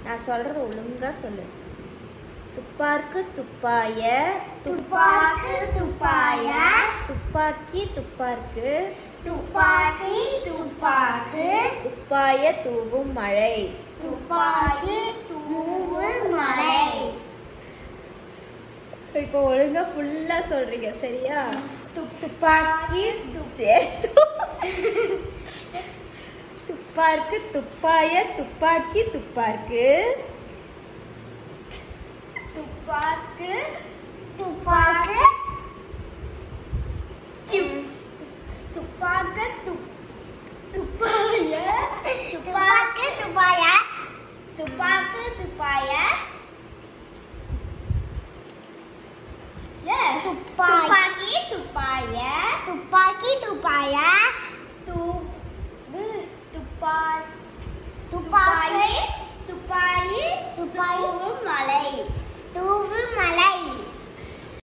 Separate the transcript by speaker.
Speaker 1: நான் சொல்றத ஒழுங்கா சொல்லு துப்பார்க்கு துப்பாய
Speaker 2: துப்பாக்கு துப்பாய
Speaker 1: துப்பாக்கி துப்பார்க்கு
Speaker 2: துப்பாக்கி துப்பாக்கு
Speaker 1: துப்பாய தூவும் மழை
Speaker 2: துப்பாக்கி தூவு மழை
Speaker 1: இப்போ ஒழுங்கா ஃபுல்லா சொல்றீங்க சரியா துப்பாக்கி சே- துப்பார்க்கு துப்பாய துப்பாக்கி துப்பார்க்கு
Speaker 2: துப்பாக்கு துப்பாக்கு துப்பாக்கு துப்பாய துப்பாக்கு துப்பாய துப்பாக்கு துப்பாய துப்பாக்கி துப்பாய துப்பாக்கி துப்பாய